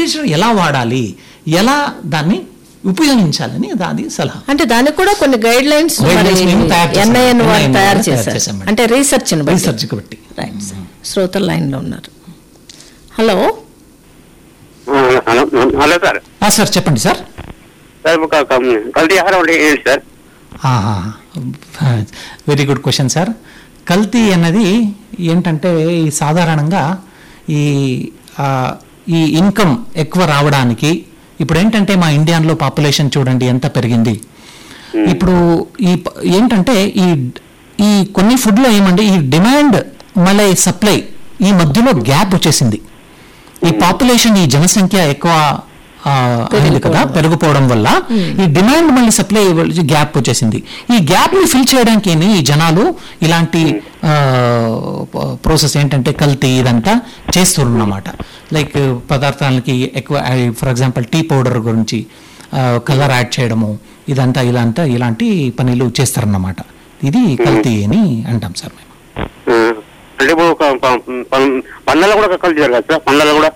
Population ఎలా వాడాలి ఎలా దాన్ని ఉపయోగించాలని దాని సలహా అంటే దానికి కూడా కొన్ని గైడ్ లైన్స్ Guidelines మేము తయారు చేసాం. ఎన్ఐఎన్ వారు NIN తయారు వారు తయారు చేశారు చేశాం మేడం. అంటే రీసెర్చ్ రీసెర్చ్ బట్టి రైట్ సార్ శ్రోతల లైన్ లో ఉన్నారు హలో హలో హలో సార్ ఆ, సార్ చెప్పండి సార్ సార్ ఒక కల్తీ ఆహారం అంటే ఏంటి sir very good question sir కల్తీ అన్నది ఏంటంటే ఈ సాధారణంగా ఈ ఆ, ఈ ఇన్కమ్ ఎక్కువ రావడానికి ఇప్పుడు ఏంటంటే మా ఇండియాలో పాపులేషన్ చూడండి ఎంత పెరిగింది ఇప్పుడు ఈ ప- ఏంటంటే ఈ ఈ కొన్ని ఫుడ్లో ఏమండి ఈ డిమాండ్ మళ్ళీ సప్లై ఈ మధ్యలో గ్యాప్ వచ్చేసింది ఈ పాపులేషన్ ఈ జనసంఖ్య ఎక్కువ ఆ, అయింది కదా పెరిగిపోవడం వల్ల ఈ డిమాండ్ మళ్ళీ సప్లై గ్యాప్ వచ్చేసింది ఈ గ్యాప్ ని ఫిల్ చేయడానికి ఏమి ఈ జనాలు ఇలాంటి ప్రాసెస్ ఏంటంటే కల్తీ ఇదంతా చేస్తున్నమాట లైక్ పదార్థాలకి ఎక్కువ ఫర్ ఎగ్జాంపుల్ టీ పౌడర్ గురించి కలర్ యాడ్ చేయడము ఇదంతా ఇలాంతా ఇలాంటి పనులు చేస్తారన్నమాట ఇది కల్తీ అని అంటాం సార్ మేము ఆ, అంటే ఇప్పుడు ఒక ప- ప- పండ్లలో కూడా కల్తీ జరగదు సార్ పండ్లలో కూడా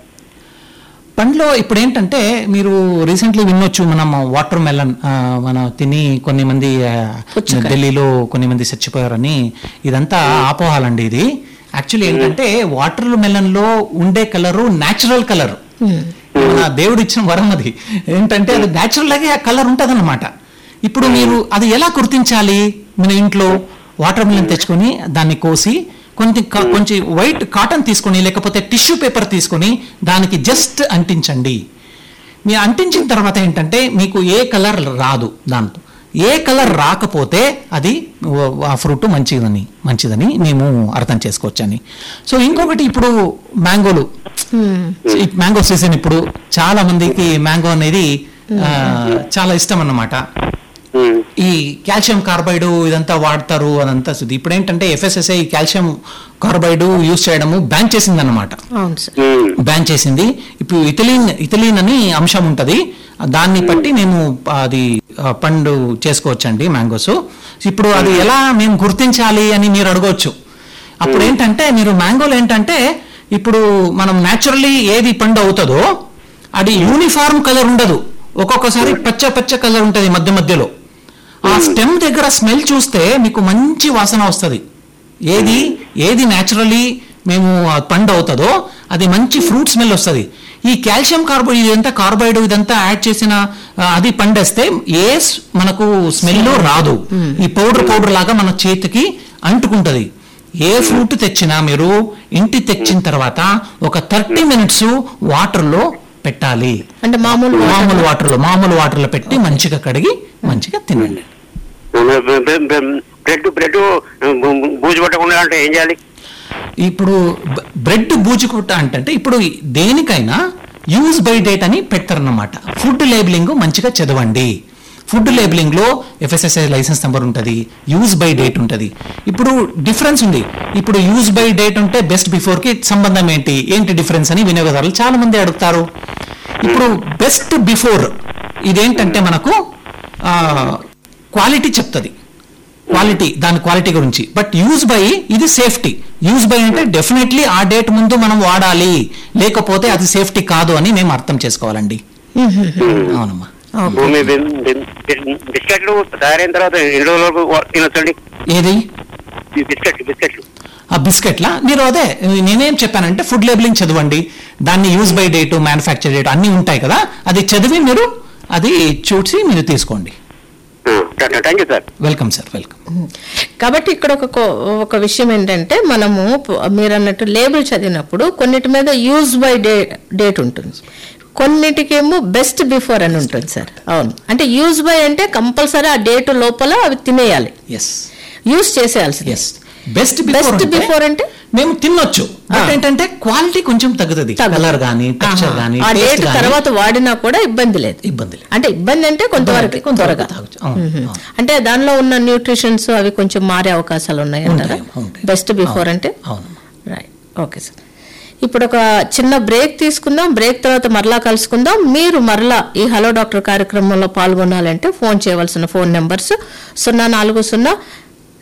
పండ్లో ఇప్పుడు ఏంటంటే మీరు రీసెంట్లీ వినొచ్చు మనం వాటర్ మెలన్ మన తిని కొన్ని మంది ఆ, పుచ్చకాయ. ఢిల్లీలో కొన్ని మంది చచ్చిపోయారని ఇదంతా ఆపోహాలండి ఇది యాక్చువల్లీ ఏంటంటే వాటర్ మెలన్ లో ఉండే కలరు న్యాచురల్ కలర్ మన దేవుడు ఇచ్చిన వరం అది ఏంటంటే అది న్యాచురల్ లాగే ఆ కలర్ ఉంటదన్నమాట ఇప్పుడు మీరు అది ఎలా గుర్తించాలి మన ఇంట్లో వాటర్ మిలన్ తెచ్చుకొని దాన్ని కోసి కొంచెం కా- కొంచెం వైట్ కాటన్ తీసుకొని లేకపోతే టిష్యూ పేపర్ తీసుకొని దానికి జస్ట్ అంటించండి మీరు అంటించిన తర్వాత ఏంటంటే మీకు ఏ కలర్ రాదు దాంతో ఏ కలర్ రాకపోతే అది వ- ఆ ఫ్రూట్ మంచిదని మంచిదని మేము అర్థం చేసుకోవచ్చని సో ఇంకొకటి ఇప్పుడు మ్యాంగోలు ఈ మ్యాంగో సీజన్ ఇప్పుడు చాలా మందికి మ్యాంగో అనేది ఆ, చాలా ఇష్టం అన్నమాట ఉమ్, ఈ కాల్షియం కార్బైడ్ ఇదంతా వాడతారు అదంతా సుది ఇప్పుడు ఏంటంటే ఎఫ్ఎస్ఎస్ఐ కాల్షియం కార్బైడ్ యూజ్ చేయడము బ్యాన్ చేసిందన్నమాట అవును సార్ ఉమ్, బ్యాన్ చేసింది ఇప్పుడు ఇథిలీన్ ఇథిలీన్ అని అంశం ఉంటది దాన్ని బట్టి మేము అది ఆ, పండు చేసుకోవచ్చండి మ్యాంగోస్ ఇప్పుడు అది ఎలా మేము గుర్తించాలి అని మీరు అడగవచ్చు అప్పుడు ఏంటంటే మీరు మ్యాంగోలు ఏంటంటే ఇప్పుడు మనం న్యాచురల్లీ ఏది పండు అవుతుందో అది యూనిఫార్మ్ కలర్ ఉండదు ఒక్కొక్కసారి పచ్చ పచ్చ కలర్ ఉంటుంది మధ్య మధ్యలో ఆ స్టెమ్ దగ్గర స్మెల్ చూస్తే మీకు మంచి వాసన వస్తుంది ఏది ఏది న్యాచురలీ మేము ఆ పండు అవుతుందో అది మంచి ఫ్రూట్ స్మెల్ వస్తుంది ఈ కాల్షియం కార్బో ఇదంతా కార్బైడ్ ఇదంతా యాడ్ చేసిన ఆ, అది పండేస్తే ఏ స్- మనకు స్మెల్ రాదు ఈ పౌడర్ పౌడర్ లాగా మన చేతికి అంటుకుంటది ఏ ఫ్రూట్ తెచ్చినా మీరు ఇంటి తెచ్చిన తర్వాత ఒక థర్టీ మినిట్స్ వాటర్లో పెట్టాలి అంటే మామూలు water. మామూలు వాటర్లో మామూలు వాటర్లో పెట్టి మంచిగా కడిగి మంచిగా తినండి బ్రెడ్ బ్రెడ్ బూజు పట్టకుండా అంటే ఏం చేయాలి ఇప్పుడు బ- బ్రెడ్ బూజుకుట్ట అంటే ఇప్పుడు దేనికైనా యూజ్ బై డేట్ అని పెడతారన్నమాట ఫుడ్ లేబులింగ్ మంచిగా చదవండి ఫుడ్ లేబులింగ్ లో ఎఫ్ఎస్ఎస్ఐ లైసెన్స్ నెంబర్ ఉంటుంది యూజ్ బై డేట్ ఉంటుంది ఇప్పుడు డిఫరెన్స్ ఉంది ఇప్పుడు యూజ్ బై డేట్ ఉంటే బెస్ట్ బిఫోర్ కి సంబంధం ఏంటి ఏంటి డిఫరెన్స్ అని వినియోగదారులు చాలా మంది అడుగుతారు ఇప్పుడు బెస్ట్ బిఫోర్ ఇదేంటంటే మనకు క్వాలిటీ చెప్తుంది క్వాలిటీ దాని క్వాలిటీ గురించి బట్ యూజ్ బై ఇది సేఫ్టీ యూజ్ బై అంటే డెఫినెట్లీ ఆ డేట్ ముందు మనం వాడాలి లేకపోతే అది సేఫ్టీ కాదు అని మేము అర్థం చేసుకోవాలండి అవునమ్మా భూమి బిన్- బిన్- బిన్- బిస్కెట్లు తయారైన తర్వాత ఎన్ని రోజుల వరకు వా- తినొచ్చండి ఏది ఈ బిస్కెట్లు బిస్కెట్లు ఆ బిస్కెట్లా మీరు అదే నేనేం చెప్పానంటే ఫుడ్ లేబులింగ్ చదవండి దాన్ని use by date manufacture date అన్ని ఉంటాయి కదా అది చదివి మీరు అది చూసి మీరు తీసుకోండి thank you sir welcome sir welcome కాబట్టి ఇక్కడ ఒక కో- ఒక విషయం ఏంటంటే మనము ప- మీరు అన్నట్టు లేబుల్ చదివినప్పుడు కొన్నిటి మీద యూజ్ బై డే డేట్ ఉంటుంది కొన్నిటికేమో బెస్ట్ బిఫోర్ అని ఉంటుంది సార్ అవును అంటే యూజ్ బై అంటే కంపల్సరీ ఆ డేట్ లోపల అవి తినేయాలి ఎస్ యూజ్ చేసేయాల్సింది ఎస్ బెస్ట్ బెస్ట్ బిఫోర్ అంటే మేము తినొచ్చు బట్ ఆ. ఏంటంటే క్వాలిటీ కొంచెం తగ్గుతుంది తగ్గుతుంది. కలర్ గానీ టెక్స్చర్ ఆహా. గానీ ఆ taste డేట్ గానీ తర్వాత వాడినా కూడా ఇబ్బంది లేదు ఇబ్బంది లేదు అంటే ఇబ్బంది అంటే కొంతవరకు కొంతవరకు త్వరగా తాగొచ్చు. అవును, మ్మ్. అవును. అంటే దానిలో ఉన్న న్యూట్రిషన్స్ అవి కొంచెం మారే అవకాశాలు ఉన్నాయి అంటారా ఉంటాయి, ఉంటాయి. బెస్ట్ బిఫోర్ అవును, అంటే అవును. రైట్ ఓకే సార్ ఇప్పుడు ఒక చిన్న బ్రేక్ తీసుకుందాం బ్రేక్ తర్వాత మరలా కలుసుకుందాం మీరు మరలా ఈ హలో డాక్టర్ కార్యక్రమంలో పాల్గొనాలంటే ఫోన్ చేయవలసిన ఫోన్ నెంబర్స్ సున్నా నాలుగు సున్నా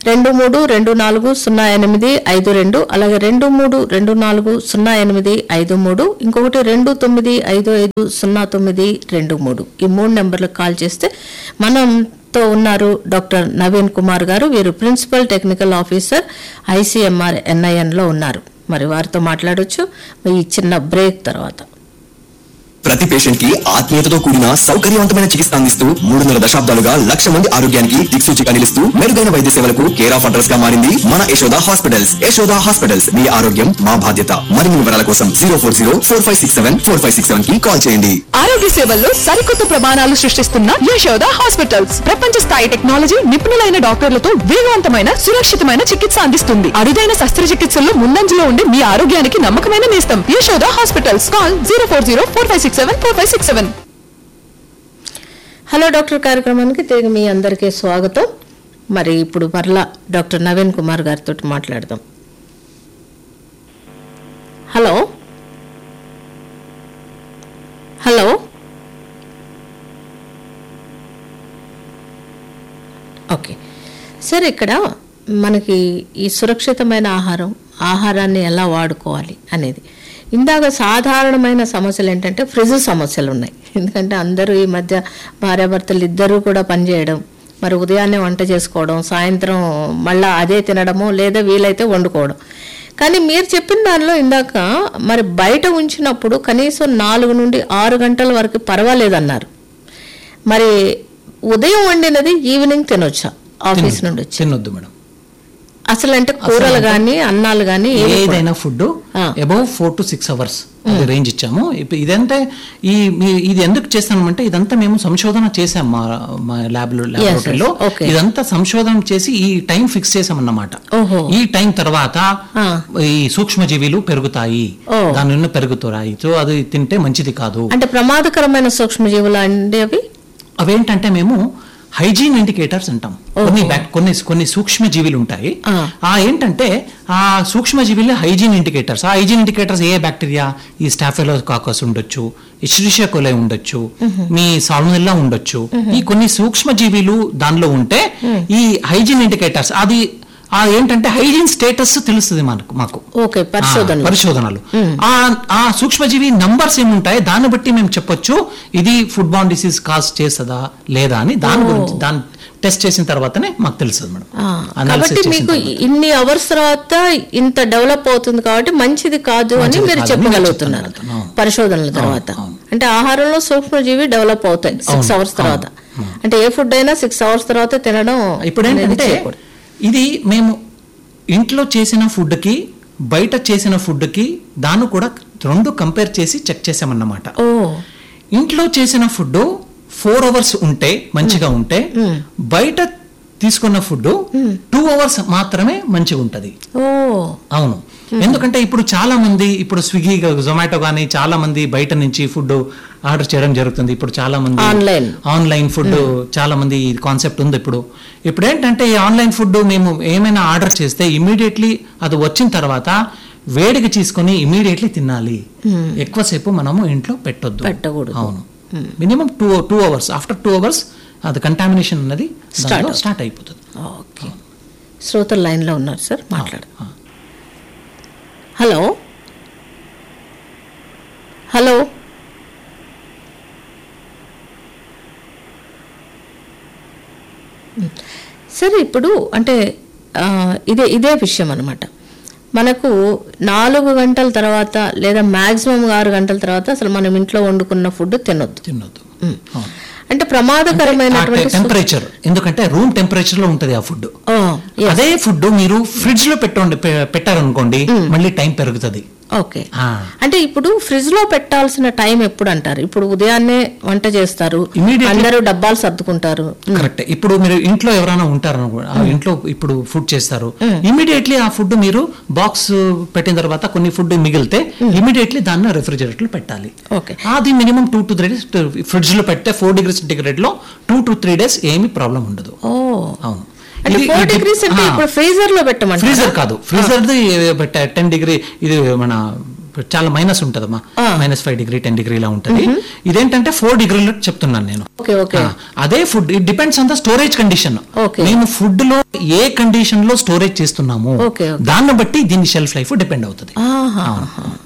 రెండు మూడు రెండు నాలుగు సున్నా ఎనిమిది ఐదు రెండు అలాగే రెండు మూడు రెండు నాలుగు సున్నా ఎనిమిది ఐదు మూడు ఇంకొకటి రెండు తొమ్మిది ఐదు ఐదు సున్నా తొమ్మిది రెండు మూడు ఈ మూడు నెంబర్లకు కాల్ చేస్తే మనంతో ఉన్నారు డాక్టర్ నవీన్ కుమార్ గారు వీరు principal technical officer ICMR NIN లో ఉన్నారు మరి వారితో మాట్లాడొచ్చు ఈ చిన్న బ్రేక్ తర్వాత ప్రతి పేషెంట్ కి ఆత్మీయతతో కూడిన సౌకర్యవంతమైన చికిత్స అందిస్తూ మూడున్నర దశాబ్దాలుగా లక్ష మంది ఆరోగ్యానికి దిక్సూచిగా నిలుస్తూ మెరుగైన వైద్య సేవలకు కేర్ ఆఫ్ అడ్రస్ గా మారింది మన యశోద హాస్పిటల్స్ యశోద హాస్పిటల్స్ మీ ఆరోగ్యం మా బాధ్యత మరిన్ని వివరాల కోసం zero four zero four five six seven four five six seven కి కాల్ చేయండి ఆరోగ్య సేవల్లో సరికొత్త ప్రమాణాలు సృష్టిస్తున్న యశోద హాస్పిటల్స్ ప్రపంచ స్థాయి టెక్నాలజీ నిపుణులైన డాక్టర్లతో వేగవంతమైన సురక్షితమైన చికిత్స అందిస్తుంది అరుదైన శస్త్రచికిత్సల్లో ముందంజలో ఉండి మీ ఆరోగ్యానికి నమ్మకమైన నేస్తం Yashoda hospitals call zero four zero four five six seven four five six seven hello doctor కార్యక్రమానికి తిరిగి మీ అందరికీ స్వాగతం మరి ఇప్పుడు మరలా డాక్టర్ నవీన్ కుమార్ గారితో మాట్లాడదాం హలో హలో ఓకే సార్ ఇక్కడ మనకి ఈ సురక్షితమైన ఆహారం ఆహారాన్ని ఎలా వాడుకోవాలి అనేది ఇందాక సాధారణమైన సమస్యలు ఏంటంటే ఫ్రిడ్జ్ సమస్యలు ఉన్నాయి ఎందుకంటే అందరూ ఈ మధ్య భార్యాభర్తలు ఇద్దరూ కూడా పనిచేయడం మరి ఉదయాన్నే వంట చేసుకోవడం సాయంత్రం మళ్ళా అదే తినడము లేదా వీలైతే వండుకోవడం కానీ మీరు చెప్పిన దానిలో ఇందాక మరి బయట ఉంచినప్పుడు కనీసం నాలుగు నుండి ఆరు గంటల వరకు పర్వాలేదన్నారు మరి ఉదయం వండినది ఈవినింగ్ తినొచ్చా ఆఫీస్ నుండి వచ్చి తినొద్దు మేడం అసలు అంటే కూరలు కానీ అన్నాలు కానీ ఏదైనా ఫుడ్ ఆ. Above four to six hours అది రేంజ్ ఇచ్చాము ఇప్పుడు ఇదంటే ఈ మీ- ఇది ఎందుకు చేస్తామంటే ఇదంతా మేము సంశోధన చేసాం మా మా ల్యాబ్ ల్యాబొరేటరీలో okay. ఇదంతా సంశోధన చేసి ఈ టైం ఫిక్స్ చేసామన్నమాట ఓహో. ఈ టైం తర్వాత ఆ. ఈ సూక్ష్మజీవులు పెరుగుతాయి ఓ. దాని నుండి పెరుగుతాయి సో అది తింటే మంచిది కాదు అంటే ప్రమాదకరమైన సూక్ష్మజీవులు అండి అవి అవేంటంటే మేము హైజీన్ ఇండికేటర్స్ అంటాం కొన్ని బ్యాక్- కొన్ని కొన్ని సూక్ష్మ జీవులు ఉంటాయి ఆ. ఆ ఏంటంటే ఆ సూక్ష్మ జీవులు హైజీన్ ఇండికేటర్స్ ఆ హైజీన్ ఇండికేటర్స్ ఏ బ్యాక్టీరియా ఈ స్టాఫెలో కాకస్ ఉండొచ్చు ఇష్రిషియా కొలై ఉండొచ్చు మీ సాల్మోనెల్లా ఉండొచ్చు ఈ కొన్ని సూక్ష్మ జీవులు దానిలో ఉంటే ఈ హైజీన్ ఇండికేటర్స్ అది ఆ ఏంటంటే హైజీన్ స్టేటస్ తెలుస్తుంది మనకు మాకు ఓకే పరిశోధనలు ఆ, పరిశోధనలు ఆ ఆ సూక్ష్మజీవి నంబర్స్ ఏముంటాయి దాన్ని బట్టి మేము చెప్పొచ్చు ఇది ఫుడ్ బాన్ డిసీజ్ కాజ్ చేస్తుందా లేదా అని దాని గురించి దాన్ని టెస్ట్ చేసిన తర్వాతనే మాకు తెలుస్తుంది మేడం ఆ, Analysis కాబట్టి చేసిన మీకు తర్వాత. ఇన్ని అవర్స్ తర్వాత ఇంత డెవలప్ అవుతుంది కాబట్టి మంచిది కాదు అని మంచిది మీరు కాదని చెప్పగలుగుతున్నారు చెప్తున్నాను. అవును. పరిశోధనల తర్వాత అవును. అంటే ఆహారంలో సూక్ష్మజీవి డెవలప్ అవుతాయి సిక్స్ అవును, అవర్స్ తర్వాత అవును, అంటే ఏ ఫుడ్ అయినా సిక్స్ అవర్స్ తర్వాత తినడం ఇప్పుడు అనేది ఏంటంటే చేయకూడదు. ఇది మేము ఇంట్లో చేసిన ఫుడ్ కి బయట చేసిన ఫుడ్ కి దాన్ని కూడా రెండు కంపేర్ చేసి చెక్ చేసామన్నమాట ఓ ఇంట్లో చేసిన ఫుడ్ ఫోర్ అవర్స్ ఉంటే మంచిగా ఉంటే బయట తీసుకున్న ఫుడ్ టూ అవర్స్ మాత్రమే మంచిగా ఉంటది ఓ అవును ఎందుకంటే ఇప్పుడు చాలా మంది ఇప్పుడు స్విగ్గీ జొమాటో కానీ చాలా మంది బయట నుంచి ఫుడ్ ఆర్డర్ చేయడం జరుగుతుంది ఇప్పుడు చాలా మంది Online. ఆన్లైన్ ఫుడ్ చాలా మంది కాన్సెప్ట్ ఉంది ఇప్పుడు ఇప్పుడు ఏంటంటే ఈ ఆన్లైన్ ఫుడ్ మేము ఏమైనా ఆర్డర్ చేస్తే ఇమీడియట్లీ అది వచ్చిన తర్వాత వేడికి తీసుకొని ఇమీడియట్లీ తినాలి ఎక్కువసేపు మనము ఇంట్లో పెట్టొద్దు పెట్టకూడదు. అవును minimum two two hours after two hours అది కంటామినేషన్ అన్నది Start స్టార్ట్ అయిపోతుంది ఓకే శ్రోతలు లైన్ లో ఉన్నారు సార్ మాట్లాడు ఆ. హలో హలో సరే ఇప్పుడు అంటే ఆ, ఇదే ఇదే విషయం అనమాట మనకు నాలుగు గంటల తర్వాత లేదా మాక్సిమం ఆరు గంటల తర్వాత అసలు మనం ఇంట్లో వండుకున్న ఫుడ్ తినొద్దు తినొద్దు అవును. అంటే ప్రమాదకరమైనటువంటి సు- టెంపరేచర్ ఎందుకంటే రూమ్ టెంపరేచర్ లో ఉంటది ఆ ఫుడ్ ఓ, yes. అదే ఫుడ్ మీరు ఫ్రిడ్జ్ లో పెట్టండి పె- పెట్టారనుకోండి మళ్ళీ టైం పెరుగుతుంది ఓకే ఆ. అంటే ఇప్పుడు ఫ్రిడ్జ్ లో పెట్టాల్సిన టైం ఎప్పుడు అంటారు ఇప్పుడు ఉదయాన్నే వంట చేస్తారు Immediately- అందరూ డబ్బాలు సర్దుకుంటారు కరెక్ట్ ఇప్పుడు మీరు ఇంట్లో ఎవరైనా ఉంటారు ఆ ఇంట్లో ఇప్పుడు ఫుడ్ చేస్తారు ఇమీడియట్లీ ఆ ఫుడ్ మీరు బాక్స్ పెట్టిన తర్వాత కొన్ని ఫుడ్ మిగిలితే ఇమీడియట్లీ దాన్ని రెఫ్రిజిరేటర్ లో పెట్టాలి ఓకే అది minimum two to three days fridge లో పెడితే ఫోర్ డిగ్రీ సెంటిగ్రేడ్ లో టూ టు త్రీ డేస్ ఏమీ ప్రాబ్లం ఉండదు ఓ అవును అంటే ఇది- ఫోర్ ఇది- డిగ్రీస్ అంటే ఆ. ఇప్పుడు ఫ్రీజర్ లో పెట్టమంటారు ఫ్రీజర్ కాదు ఫ్రీజర్ టెన్ డిగ్రీ ఇది మన చాలా మైనస్ ఉంటదమ్మా ఆ. Minus five degree ten degree ఇలా ఉంటది ఇదేంటంటే ఫోర్ డిగ్రీలో చెప్తున్నాను నేను ఓకే ఓకే ఆ, అదే food it depends on the storage condition Okay. మేము ఫుడ్ లో ఏ కండిషన్ లో స్టోరేజ్ చేస్తున్నాము Okay, okay. దాన్ని బట్టి దీని షెల్ఫ్ లైఫ్ డిపెండ్ అవుతుంది ఆహా